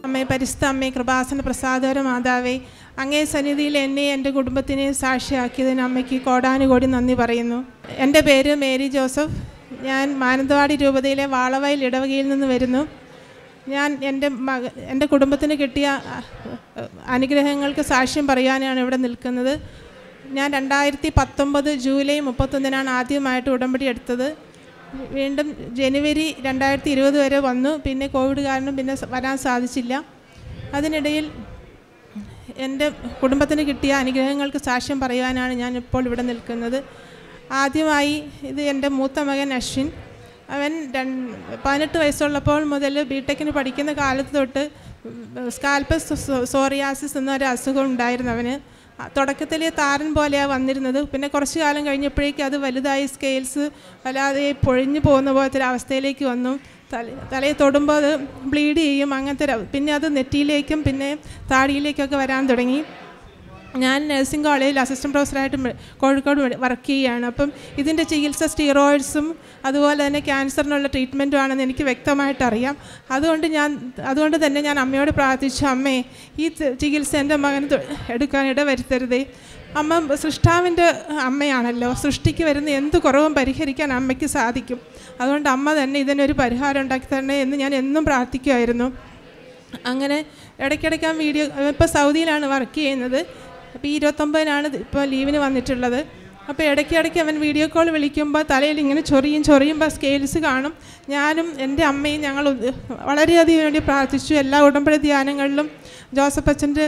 അമ്മേ പരിശുദ്ധ അമ്മേ കൃപാസന പ്രസാദകര മാതാവേ അങ്ങേ സന്നിധിയിൽ എന്നെ എൻ്റെ കുടുംബത്തിനെ സാക്ഷിയാക്കിയതിന് അമ്മയ്ക്ക് കോടാനുകോടി നന്ദി പറയുന്നു എൻ്റെ പേര് മേരി ജോസഫ് ഞാൻ മാനന്തവാടി രൂപതയിലെ വാളവയൽ ഇടവകയിൽ നിന്ന് വരുന്നു ഞാൻ എൻ്റെ മക എൻ്റെ കുടുംബത്തിന് കിട്ടിയ അഹ്, അനുഗ്രഹങ്ങൾക്ക് സാക്ഷ്യം പറയാനാണ് ഇവിടെ നിൽക്കുന്നത് ഞാൻ രണ്ടായിരത്തി പത്തൊമ്പത് ജൂലൈ മുപ്പത്തൊന്നിനാണ് ആദ്യമായിട്ട് ഉടമ്പടി എടുത്തത് വീണ്ടും ജനുവരി രണ്ടായിരത്തി ഇരുപത് വരെ വന്നു പിന്നെ കോവിഡ് കാരണം പിന്നെ സ- വരാൻ സാധിച്ചില്ല അതിനിടയിൽ എൻ്റെ കുടുംബത്തിന് കിട്ടിയ അനുഗ്രഹങ്ങൾക്ക് സാക്ഷ്യം പറയാനാണ് ഞാൻ ഇപ്പോൾ ഇവിടെ നിൽക്കുന്നത് ആദ്യമായി ഇത് എൻ്റെ മൂത്ത മകൻ അശ്വിൻ അവൻ രണ്ട് പതിനെട്ട് വയസ്സുള്ളപ്പോൾ മുതൽ ബിടെക്കിന് പഠിക്കുന്ന കാലത്ത് തൊട്ട് സ്കാൽപ്പസ് സോറിയാസിസ് എന്നൊരു അസുഖം ഉണ്ടായിരുന്നു അവന് തുടക്കത്തിൽ താരൻ പോലെയാണ് വന്നിരുന്നത് പിന്നെ കുറച്ച് കാലം കഴിഞ്ഞപ്പോഴേക്കും അത് വലുതായി സ്കെയിൽസ് വല്ലാതെ പൊഴിഞ്ഞു പോകുന്ന പോലത്തെ ഒരു അവസ്ഥയിലേക്ക് വന്നു തല തലയിൽ തൊടുമ്പോൾ അത് ബ്ലീഡ് ചെയ്യും അങ്ങനത്തെ ഒരു അവ- പിന്നെ അത് നെറ്റിയിലേക്കും പിന്നെ താടിയിലേക്കൊക്കെ വരാൻ തുടങ്ങി ഞാൻ നഴ്സിംഗ് കോളേജിൽ അസിസ്റ്റൻറ്റ് പ്രൊഫസറായിട്ട് മെ- കോഴിക്കോട് വർക്ക് ചെയ്യുകയാണ് അപ്പം ഇതിൻ്റെ ചികിത്സ സ്റ്റീറോയിഡ്സും അതുപോലെ തന്നെ ക്യാൻസറിനുള്ള ട്രീറ്റ്മെൻറ്റും ആണെന്ന് എനിക്ക് വ്യക്തമായിട്ട് അറിയാം അതുകൊണ്ട് ഞാൻ അതുകൊണ്ട് തന്നെ ഞാൻ അമ്മയോട് പ്രാർത്ഥിച്ചു അമ്മേ ഈ ത- ചികിത്സ എൻ്റെ മകന് തൊ- എടുക്കാൻ ഇടവരുത്തരുതേ അമ്മ സൃഷ്ടാവിൻ്റെ അമ്മയാണല്ലോ സൃഷ്ടിക്ക് വരുന്ന എന്ത് കുറവും പരിഹരിക്കാൻ അമ്മയ്ക്ക് സാധിക്കും അതുകൊണ്ട് അമ്മ തന്നെ ഇതിനൊരു പരിഹാരം ഉണ്ടാക്കി തരണേ എന്ന് ഞാൻ എന്നും പ്രാർത്ഥിക്കുമായിരുന്നു അങ്ങനെ ഇടയ്ക്കിടയ്ക്ക് ആ വീഡിയോ ഇപ്പോൾ സൗദിയിലാണ് വർക്ക് ചെയ്യുന്നത് അപ്പോൾ ഈ ഇരുപത്തൊമ്പതിനാണ് ഇപ്പോൾ ലീവിന് വന്നിട്ടുള്ളത് അപ്പോൾ ഇടയ്ക്കിടയ്ക്ക് അവൻ വീഡിയോ കോൾ വിളിക്കുമ്പോൾ തലയിൽ ഇങ്ങനെ ചൊറിയും ചൊറിയുമ്പോൾ സ്കെയിൽസ് കാണും ഞാനും എൻ്റെ അമ്മയും ഞങ്ങൾ ഉ- വളരെയധികം വേണ്ടി പ്രാർത്ഥിച്ചു എല്ലാ ഉടമ്പടി ധ്യാനങ്ങളിലും ജോസഫ് അച്ഛൻ്റെ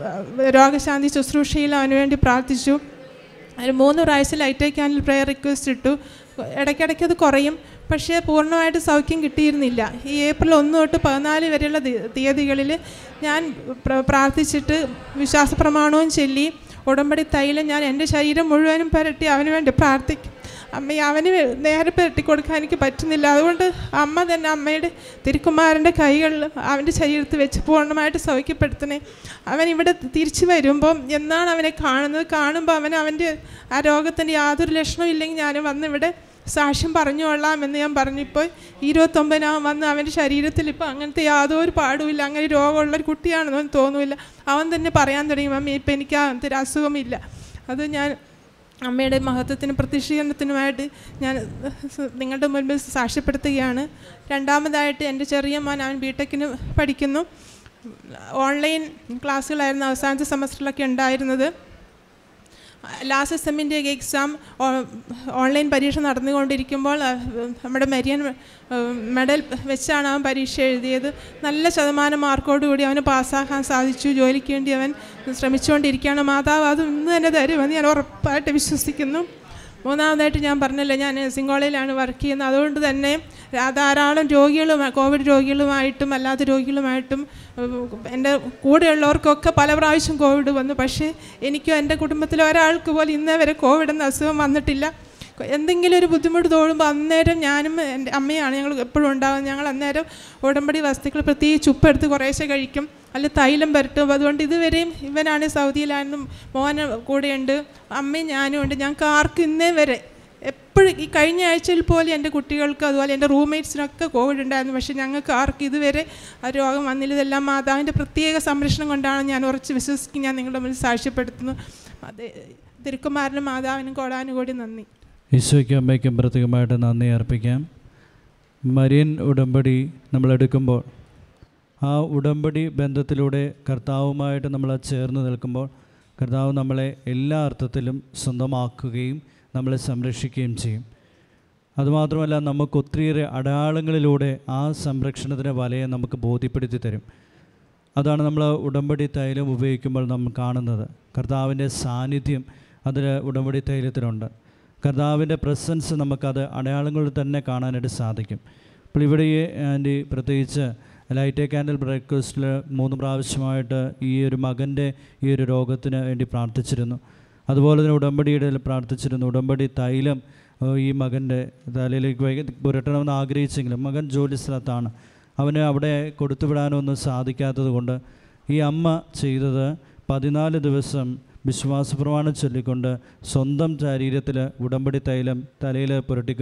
രോഗശാന്തി ശുശ്രൂഷയിലും അവന് വേണ്ടി പ്രാർത്ഥിച്ചു ഒരു മൂന്ന് പ്രാവശ്യം ലൈറ്റ് ക്യാൻഡിൽ പ്രെയർ റിക്വസ്റ്റ് ഇട്ടു ഇടയ്ക്കിടയ്ക്ക് അത് കുറയും പക്ഷേ പൂർണ്ണമായിട്ട് സൗഖ്യം കിട്ടിയിരുന്നില്ല ഈ ഏപ്രിൽ ഒന്ന് തൊട്ട് പതിനാല് വരെയുള്ള തീ- തീയതികളിൽ ഞാൻ പ്ര- പ്രാർത്ഥിച്ചിട്ട് വിശ്വാസ പ്രമാണവും ചൊല്ലി ഉടമ്പടി തൈലം ഞാൻ എൻ്റെ ശരീരം മുഴുവനും പുരട്ടി അവന് വേണ്ടി പ്രാർത്ഥിക്കും അമ്മ അവന് വേ- നേരെ പുരട്ടി കൊടുക്കാൻ എനിക്ക് പറ്റുന്നില്ല അതുകൊണ്ട് അമ്മ തന്നെ അമ്മയുടെ തിരുക്കുമാരൻ്റെ കൈകളിൽ അവൻ്റെ ശരീരത്തിൽ വെച്ച് പൂർണ്ണമായിട്ട് സൗഖ്യപ്പെടുത്തണേ അവൻ ഇവിടെ തിരിച്ചു വരുമ്പം എന്നാണ് അവനെ കാണുന്നത് കാണുമ്പോൾ അവൻ അവൻ്റെ ആ രോഗത്തിൻ്റെ യാതൊരു ലക്ഷണവും ഇല്ലെങ്കിൽ ഞാൻ വന്ന് ഇവിടെ സാക്ഷ്യം പറഞ്ഞുകൊള്ളാം എന്ന് ഞാൻ പറഞ്ഞിപ്പോൾ ഇരുപത്തൊമ്പതിനാവും വന്ന് അവൻ്റെ ശരീരത്തിൽ ഇപ്പോൾ അങ്ങനത്തെ യാതൊരു പാടുമില്ല അങ്ങനെ രോഗമുള്ളൊരു കുട്ടിയാണെന്ന് അവന് തോന്നുമില്ല അവൻ തന്നെ പറയാൻ തുടങ്ങി മമ്മി ഇപ്പം എനിക്ക് അങ്ങനത്തെ ഒരു അസുഖമില്ല അത് ഞാൻ അമ്മയുടെ മഹത്വത്തിനും പ്രത്യക്ഷീകരണത്തിനുമായിട്ട് ഞാൻ നിങ്ങളുടെ മുൻപിൽ സാക്ഷ്യപ്പെടുത്തുകയാണ് രണ്ടാമതായിട്ട് എൻ്റെ ചെറിയ മോൻ അവൻ ബിടെക്കിന് പഠിക്കുന്നു ഓൺലൈൻ ക്ലാസ്സുകളായിരുന്നു അവസാനത്തെ സെമസ്റ്ററിലൊക്കെ ഉണ്ടായിരുന്നത് ലാസ്റ്റ് സെമ്മിൻ്റെ എക്സാം ഓൺലൈൻ പരീക്ഷ നടന്നുകൊണ്ടിരിക്കുമ്പോൾ ആ, നമ്മുടെ മരിയൻ മെഡൽ വെച്ചാണ് അവൻ പരീക്ഷ എഴുതിയത് നല്ല ശതമാനം മാർക്കോടുകൂടി അവന് പാസ്സാക്കാൻ സാധിച്ചു ജോലിക്ക് വേണ്ടി അവൻ ശ്രമിച്ചുകൊണ്ടിരിക്കുകയാണ് മാതാവ് അത് ഇന്ന് തന്നെ തരുമെന്ന് ഞാൻ ഉറപ്പായിട്ട് വിശ്വസിക്കുന്നു മൂന്നാമതായിട്ട് ഞാൻ പറഞ്ഞല്ലോ ഞാൻ നഴ്സിംഗ് കോളേജിലാണ് വർക്ക് ചെയ്യുന്നത് അതുകൊണ്ട് തന്നെ ആ ധാരാളം രോഗികളും കോവിഡ് രോഗികളുമായിട്ടും അല്ലാത്ത രോഗികളുമായിട്ടും ഉം, എൻ്റെ കൂടെയുള്ളവർക്കൊക്കെ പല പ്രാവശ്യം കോവിഡ് വന്നു പക്ഷേ എനിക്കോ എൻ്റെ കുടുംബത്തിലെ ഒരാൾക്ക് പോലും ഇന്നേ വരെ കോവിഡ് എന്ന അസുഖം വന്നിട്ടില്ല എന്തെങ്കിലും ഒരു ബുദ്ധിമുട്ട് തോന്നുമ്പോൾ അന്നേരം ഞാനും എൻ്റെ അമ്മയാണ് ഞങ്ങൾ എപ്പോഴും ഉണ്ടാകുന്നത് ഞങ്ങൾ അന്നേരം ഉടമ്പടി വസ്തുക്കൾ പ്രത്യേകിച്ച് ഉപ്പെടുത്ത് കുറേശ്ശെ കഴിക്കും അല്ല തൈലം പുരട്ടും അതുകൊണ്ട് ഇതുവരെയും ഇവനാണ് സൗദിയിലാണെന്നും മോന് കൂടെയുണ്ട് അമ്മയും ഞാനും ഉണ്ട് ഞങ്ങൾക്ക് ആർക്കും ഇന്നേ വരെ എപ്പോഴും ഈ കഴിഞ്ഞ ആഴ്ചയിൽ പോലും എൻ്റെ കുട്ടികൾക്ക് അതുപോലെ എൻ്റെ റൂംമേറ്റ്സിനൊക്കെ കോവിഡ് ഉണ്ടായിരുന്നു പക്ഷേ ഞങ്ങൾക്ക് ആർക്കും ഇതുവരെ ആ രോഗം വന്നില്ല ഇതെല്ലാം മാതാവിൻ്റെ പ്രത്യേക സംരക്ഷണം കൊണ്ടാണ് ഞാൻ ഉറച്ച് വിശ്വസിക്കും ഞാൻ നിങ്ങളുടെ മുന്നിൽ സാക്ഷ്യപ്പെടുത്തുന്നു അത് തിരുക്കുമാരനും മാതാവിനും കോടാനുകൂടി നന്ദി ഈശോയ്ക്കും അമ്മയ്ക്കും പ്രത്യേകമായിട്ട് നന്ദി അർപ്പിക്കാം മരിയൻ ഉടമ്പടി നമ്മളെടുക്കുമ്പോൾ ആ ഉടമ്പടി ബന്ധത്തിലൂടെ കർത്താവുമായിട്ട് നമ്മൾ ചേർന്ന് നിൽക്കുമ്പോൾ കർത്താവ് നമ്മളെ എല്ലാ അർത്ഥത്തിലും സ്വന്തമാക്കുകയും നമ്മളെ സംരക്ഷിക്കുകയും ചെയ്യും അതുമാത്രമല്ല നമുക്ക് ഒത്തിരിയേറെ അടയാളങ്ങളിലൂടെ ആ സംരക്ഷണത്തിൻ്റെ വലയെ നമുക്ക് ബോധ്യപ്പെടുത്തി തരും അതാണ് നമ്മൾ ഉടമ്പടി തൈലം ഉപയോഗിക്കുമ്പോൾ നമ്മൾ കാണുന്നത് കർത്താവിൻ്റെ സാന്നിധ്യം അതിൽ ഉടമ്പടി തൈലത്തിലുണ്ട് കർത്താവിൻ്റെ പ്രസൻസ് നമുക്കത് അടയാളങ്ങളിൽ തന്നെ കാണാനായിട്ട് സാധിക്കും അപ്പോൾ ഇവിടെ ഈ ആൻറ്റി പ്രത്യേകിച്ച് ലൈറ്റ് ക്യാൻഡൽ ബ്രേക്ക്ഫാസ്റ്റിൽ മൂന്ന് പ്രാവശ്യമായിട്ട് ഈ ഒരു മകൻ്റെ ഈ ഒരു രോഗത്തിന് വേണ്ടി പ്രാർത്ഥിച്ചിരുന്നു അതുപോലെ തന്നെ ഉടമ്പടിയുടെ പ്രാർത്ഥിച്ചിരുന്നു ഉടമ്പടി തൈലം ഏഹ്, ഈ മകൻ്റെ തലയിലേക്ക് വൈകി പുരട്ടണമെന്ന് ആഗ്രഹിച്ചെങ്കിലും മകൻ ജോലി സ്ഥലത്താണ് അവന് അവിടെ കൊടുത്തുവിടാനൊന്നും സാധിക്കാത്തത് കൊണ്ട് ഈ അമ്മ ചെയ്തത് പതിനാല് ദിവസം വിശ്വാസപ്രമാണം ചൊല്ലിക്കൊണ്ട് സ്വന്തം ശരീരത്തിൽ ഉടമ്പടി തൈലം തലയിൽ പുരട്ടി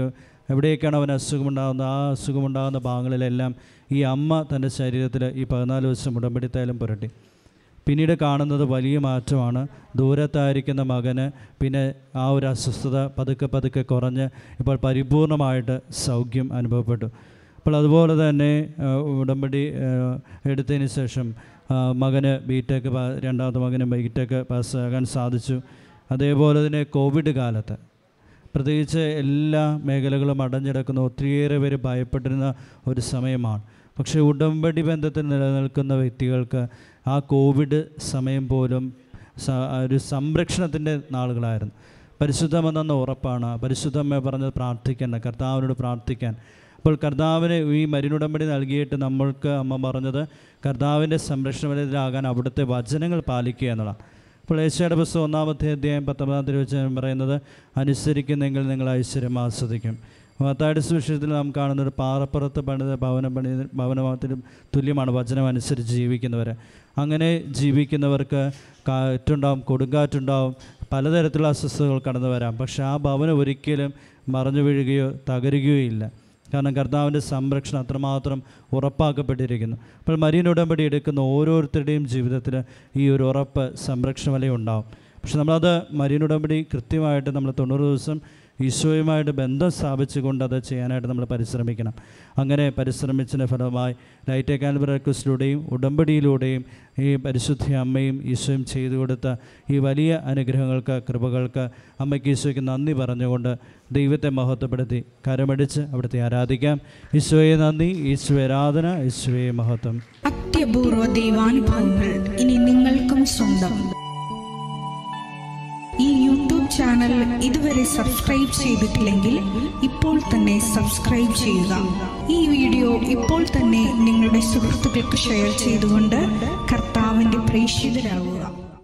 എവിടെയൊക്കെയാണ് അവന് അസുഖമുണ്ടാകുന്നത് ആ അസുഖമുണ്ടാകുന്ന ഭാഗങ്ങളിലെല്ലാം ഈ അമ്മ തൻ്റെ ശരീരത്തിൽ ഈ പതിനാല് ദിവസം ഉടമ്പടി തൈലം പുരട്ടി പിന്നീട് കാണുന്നത് വലിയ മാറ്റമാണ് ദൂരത്തായിരിക്കുന്ന മകന് പിന്നെ ആ ഒരു അസ്വസ്ഥത പതുക്കെ പതുക്കെ കുറഞ്ഞ് ഇപ്പോൾ പരിപൂർണമായിട്ട് സൗഖ്യം അനുഭവപ്പെട്ടു അപ്പോൾ അതുപോലെ തന്നെ ആ, ഉടമ്പടി ആ, എടുത്തതിന് ശേഷം ആ, മകന് ബിടെക് പാ രണ്ടാമത്തെ മകന് ബിടെക് പാസ്സാകാൻ സാധിച്ചു അതേപോലെ തന്നെ കോവിഡ് കാലത്ത് പ്രത്യേകിച്ച് എല്ലാ മേഖലകളും അടഞ്ഞിടക്കുന്ന ഒത്തിരിയേറെ പേര് ഭയപ്പെട്ടിരുന്ന ഒരു സമയമാണ് പക്ഷേ ഉടമ്പടി ബന്ധത്തിൽ നിലനിൽക്കുന്ന വ്യക്തികൾക്ക് ആ കോവിഡ് സമയം പോലും സ- ഒരു സംരക്ഷണത്തിൻ്റെ നാളുകളായിരുന്നു പരിശുദ്ധമെന്ന ഉറപ്പാണ് പരിശുദ്ധമ്മ പറഞ്ഞത് പ്രാർത്ഥിക്കാൻ കർത്താവിനോട് പ്രാർത്ഥിക്കാൻ അപ്പോൾ കർത്താവിന് ഈ മരുന്നുടമ്പടി നൽകിയിട്ട് നമ്മൾക്ക് അമ്മ പറഞ്ഞത് കർത്താവിൻ്റെ സംരക്ഷണത്തിലാകാൻ അവിടുത്തെ വചനങ്ങൾ പാലിക്കുക എന്നുള്ളതാണ് അപ്പോൾ ഏഷ്യയുടെ പുസ്തകം ഒന്നാമത്തെ അധ്യായം പത്തൊമ്പതാം തിരുവചനം പറയുന്നത് അനുസരിക്കുന്നെങ്കിൽ നിങ്ങൾ ഐശ്വര്യം ആസ്വദിക്കും മത്തായുടെ സുവിശേഷത്തിൽ നാം കാണുന്ന ഒരു പാറപ്പുറത്ത് പണിത ഭവനം പണി ഭവനത്തിനും തുല്യമാണ് വചനം അനുസരിച്ച് ജീവിക്കുന്നവർ അങ്ങനെ ജീവിക്കുന്നവർക്ക് കാറ്റുണ്ടാവും കൊടുങ്കാറ്റുണ്ടാവും പലതരത്തിലുള്ള അസ്വസ്ഥതകൾ കടന്നു വരാം പക്ഷേ ആ ഭവനം ഒരിക്കലും മറഞ്ഞു വീഴുകയോ തകരുകയോ ഇല്ല കാരണം കർത്താവിൻ്റെ സംരക്ഷണം അത്രമാത്രം ഉറപ്പാക്കപ്പെട്ടിരിക്കുന്നു അപ്പോൾ മരീൻ ഉടമ്പടി എടുക്കുന്ന ഓരോരുത്തരുടെയും ജീവിതത്തിൽ ഈ ഒരു ഉറപ്പ് സംരക്ഷണ വലയം ഉണ്ടാവും പക്ഷെ നമ്മളത് മരീൻ ഉടമ്പടി കൃത്യമായിട്ട് നമ്മൾ തൊണ്ണൂറ് ദിവസം ഈശോയുമായിട്ട് ബന്ധം സ്ഥാപിച്ചുകൊണ്ട് അത് ചെയ്യാനായിട്ട് നമ്മൾ പരിശ്രമിക്കണം അങ്ങനെ പരിശ്രമിച്ചതിൻ്റെ ഫലമായി ലൈറ്റ് കാൽവർ റിക്വസ്റ്റിലൂടെയും ഉടമ്പടിയിലൂടെയും ഈ പരിശുദ്ധ അമ്മയും ഈശോയും ചെയ്തു കൊടുത്ത ഈ വലിയ അനുഗ്രഹങ്ങൾക്ക് കൃപകൾക്ക് അമ്മയ്ക്ക് ഈശോയ്ക്ക് നന്ദി പറഞ്ഞുകൊണ്ട് ദൈവത്തെ മഹത്വപ്പെടുത്തി കരമടിച്ച് അവിടുത്തെ ആരാധിക്കാം ഈശോയെ നന്ദി ഈശോയെ ആരാധന ഈശോയെ മഹത്വം അത്യപൂർവ ദൈവാനുഭവങ്ങൾ ഇനി നിങ്ങൾക്കും സ്വന്തം ഈ യൂട്യൂബ് ചാനൽ ഇതുവരെ സബ്സ്ക്രൈബ് ചെയ്തിട്ടില്ലെങ്കിൽ ഇപ്പോൾ തന്നെ സബ്സ്ക്രൈബ് ചെയ്യുക ഈ വീഡിയോ ഇപ്പോൾ തന്നെ നിങ്ങളുടെ സുഹൃത്തുക്കൾക്ക് ഷെയർ ചെയ്തുകൊണ്ട് കർത്താവിൻ്റെ പ്രേക്ഷിതരാകുക